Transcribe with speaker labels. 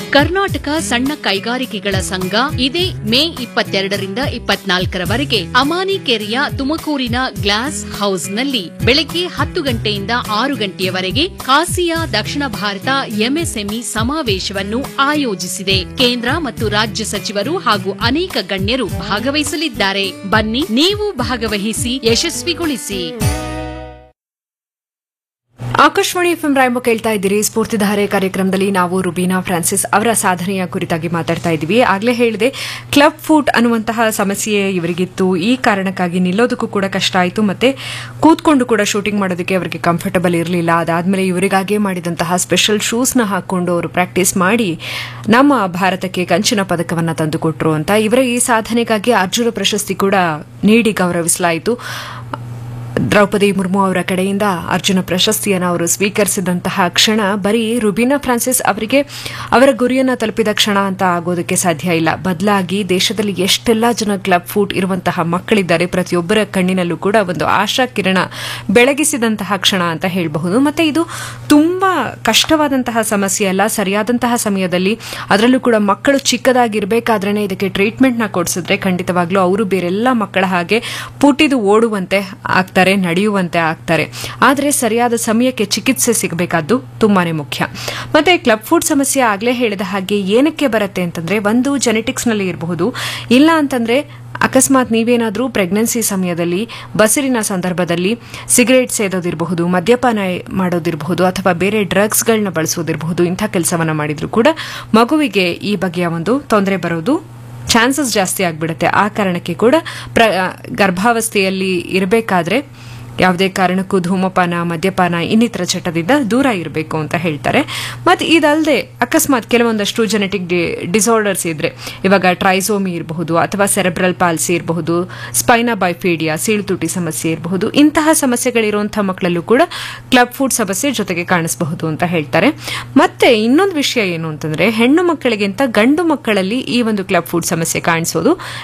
Speaker 1: ಕರ್ನಾಟಕ ಸಣ್ಣ ಕೈಗಾರಿಕೆಗಳ ಸಂಘ ಇದೇ ಮೇ ಇಪ್ಪತ್ತೆರಡರಿಂದ ಇಪ್ಪತ್ನಾಲ್ಕರವರೆಗೆ ಅಮಾನಿಕೆರೆಯ ತುಮಕೂರಿನ ಗ್ಲಾಸ್ ಹೌಸ್ನಲ್ಲಿ ಬೆಳಗ್ಗೆ ಹತ್ತು ಗಂಟೆಯಿಂದ ಆರು ಗಂಟೆಯವರೆಗೆ ಕಾಸಿಯಾ ದಕ್ಷಿಣ ಭಾರತ ಎಂಎಸ್ಎಂಇ ಸಮಾವೇಶವನ್ನು ಆಯೋಜಿಸಿದೆ ಕೇಂದ್ರ ಮತ್ತು ರಾಜ್ಯ ಸಚಿವರು ಹಾಗೂ ಅನೇಕ ಗಣ್ಯರು ಭಾಗವಹಿಸಲಿದ್ದಾರೆ ಬನ್ನಿ ನೀವು ಭಾಗವಹಿಸಿ ಯಶಸ್ವಿಗೊಳಿಸಿ
Speaker 2: ಆಕಾಶವಾಣಿ ಎಫ್ಎಂ ರಾಯಂಬ ಕೇಳ್ತಾ ಇದ್ದೀರಿ ಸ್ಫೂರ್ತಿಧಾರೆ ಕಾರ್ಯಕ್ರಮದಲ್ಲಿ ನಾವು ರುಬೀನಾ ಫ್ರಾನ್ಸಿಸ್ ಅವರ ಸಾಧನೆಯ ಕುರಿತಾಗಿ ಮಾತಾಡ್ತಾ ಇದ್ದೀವಿ ಆಗ್ಲೇ ಹೇಳಿದೆ ಕ್ಲಬ್ ಫುಟ್ ಅನ್ನುವಂತಹ ಸಮಸ್ಯೆ ಇವರಿಗಿತ್ತು ಈ ಕಾರಣಕ್ಕಾಗಿ ನಿಲ್ಲೋದಕ್ಕೂ ಕೂಡ ಕಷ್ಟ ಆಯಿತು ಮತ್ತೆ ಕೂತ್ಕೊಂಡು ಕೂಡ ಶೂಟಿಂಗ್ ಮಾಡೋದಕ್ಕೆ ಅವರಿಗೆ ಕಂಫರ್ಟಬಲ್ ಇರಲಿಲ್ಲ ಅದಾದ್ಮೇಲೆ ಇವರಿಗಾಗೇ ಮಾಡಿದಂತಹ ಸ್ಪೆಷಲ್ ಶೂಸ್ನ ಹಾಕೊಂಡು ಅವರು ಪ್ರಾಕ್ಟೀಸ್ ಮಾಡಿ ನಮ್ಮ ಭಾರತಕ್ಕೆ ಕಂಚಿನ ಪದಕವನ್ನು ತಂದುಕೊಟ್ರು ಅಂತ ಇವರ ಈ ಸಾಧನೆಗಾಗಿ ಅರ್ಜುನ ಪ್ರಶಸ್ತಿ ಕೂಡ ನೀಡಿ ಗೌರವಿಸಲಾಯಿತು ದ್ರೌಪದಿ ಮುರ್ಮು ಅವರ ಕಡೆಯಿಂದ ಅರ್ಜುನ ಪ್ರಶಸ್ತಿಯನ್ನು ಅವರು ಸ್ವೀಕರಿಸಿದಂತಹ ಕ್ಷಣ ಬರೀ ರುಬೀನಾ ಫ್ರಾನ್ಸಿಸ್ ಅವರಿಗೆ ಅವರ ಗುರಿಯನ್ನು ತಲುಪಿದ ಕ್ಷಣ ಅಂತ ಆಗೋದಕ್ಕೆ ಸಾಧ್ಯ ಇಲ್ಲ ಬದಲಾಗಿ ದೇಶದಲ್ಲಿ ಎಷ್ಟೆಲ್ಲ ಜನ ಕ್ಲಬ್ ಫುಟ್ ಇರುವಂತಹ ಮಕ್ಕಳಿದ್ದಾರೆ ಪ್ರತಿಯೊಬ್ಬರ ಕಣ್ಣಿನಲ್ಲೂ ಕೂಡ ಒಂದು ಆಶಾ ಕಿರಣ ಬೆಳಗಿಸಿದಂತಹ ಕ್ಷಣ ಅಂತ ಹೇಳಬಹುದು ಮತ್ತೆ ಇದು ತುಂಬಾ ಕಷ್ಟವಾದಂತಹ ಸಮಸ್ಯೆ ಅಲ್ಲ ಸರಿಯಾದಂತಹ ಸಮಯದಲ್ಲಿ ಅದರಲ್ಲೂ ಕೂಡ ಮಕ್ಕಳು ಚಿಕ್ಕದಾಗಿರ್ಬೇಕಾದ್ರೆ ಇದಕ್ಕೆ ಟ್ರೀಟ್ಮೆಂಟ್ನ ಕೊಡಿಸಿದ್ರೆ ಖಂಡಿತವಾಗ್ಲೂ ಅವರು ಬೇರೆಲ್ಲ ಮಕ್ಕಳ ಹಾಗೆ ಪುಟಿದು ಓಡುವಂತೆ ಆಗ್ತಾರೆ ನಡೆಯುವಂತೆ ಆಗ್ತಾರೆ ಆದರೆ ಸರಿಯಾದ ಸಮಯಕ್ಕೆ ಚಿಕಿತ್ಸೆ ಸಿಗಬೇಕಾದ್ದು ತುಂಬಾನೇ ಮುಖ್ಯ ಮತ್ತೆ ಕ್ಲಬ್ ಫುಡ್ ಸಮಸ್ಯೆ ಆಗಲೇ ಹೇಳಿದ ಹಾಗೆ ಏನಕ್ಕೆ ಬರುತ್ತೆ ಅಂತಂದ್ರೆ ಒಂದು ಜೆನೆಟಿಕ್ಸ್ ನಲ್ಲಿ ಇರಬಹುದು ಇಲ್ಲ ಅಂತಂದ್ರೆ ಅಕಸ್ಮಾತ್ ನೀವೇನಾದರೂ ಪ್ರೆಗ್ನೆನ್ಸಿ ಸಮಯದಲ್ಲಿ ಬಸಿರಿನ ಸಂದರ್ಭದಲ್ಲಿ ಸಿಗರೇಟ್ ಸೇದೋದಿರಬಹುದು ಮದ್ಯಪಾನ ಮಾಡೋದಿರಬಹುದು ಅಥವಾ ಬೇರೆ ಡ್ರಗ್ಸ್ಗಳನ್ನ ಬಳಸೋದಿರಬಹುದು ಇಂಥ ಕೆಲಸವನ್ನ ಮಾಡಿದ್ರು ಕೂಡ ಮಗುವಿಗೆ ಈ ಬಗೆಯ ಒಂದು ತೊಂದರೆ ಬರೋದು ಚಾನ್ಸಸ್ ಜಾಸ್ತಿ ಆಗಿಬಿಡುತ್ತೆ ಆ ಕಾರಣಕ್ಕೆ ಕೂಡ ಪ್ರ ಗರ್ಭಾವಸ್ಥೆಯಲ್ಲಿ ಇರಬೇಕಾದ್ರೆ ಯಾವುದೇ ಕಾರಣಕ್ಕೂ ಧೂಮಪಾನ ಮದ್ಯಪಾನ ಇನ್ನಿತರ ಚಟದಿಂದ ದೂರ ಇರಬೇಕು ಅಂತ ಹೇಳ್ತಾರೆ ಮತ್ತು ಇದಲ್ಲದೆ ಅಕಸ್ಮಾತ್ ಕೆಲವೊಂದಷ್ಟು ಜೆನೆಟಿಕ್ ಡಿಸಾರ್ಡರ್ಸ್ ಇದ್ರೆ ಇವಾಗ ಟ್ರೈಸೋಮಿ ಇರಬಹುದು ಅಥವಾ ಸೆರೆಬ್ರಲ್ ಪಾಲ್ಸಿ ಇರಬಹುದು ಸ್ಪೈನಾ ಬೈಫೀಡಿಯಾ ಸೀಳ್ತುಟಿ ಸಮಸ್ಯೆ ಇರಬಹುದು ಇಂತಹ ಸಮಸ್ಯೆಗಳಿರುವಂತಹ ಮಕ್ಕಳಲ್ಲೂ ಕೂಡ ಕ್ಲಬ್ ಫುಡ್ ಸಮಸ್ಯೆ ಜೊತೆಗೆ ಕಾಣಿಸಬಹುದು ಅಂತ ಹೇಳ್ತಾರೆ ಮತ್ತೆ ಇನ್ನೊಂದು ವಿಷಯ ಏನು ಅಂತಂದ್ರೆ ಹೆಣ್ಣು ಮಕ್ಕಳಿಗಿಂತ ಗಂಡು ಮಕ್ಕಳಲ್ಲಿ ಈ ಒಂದು ಕ್ಲಬ್ ಫುಡ್ ಸಮಸ್ಯೆ ಕಾಣಿಸೋದು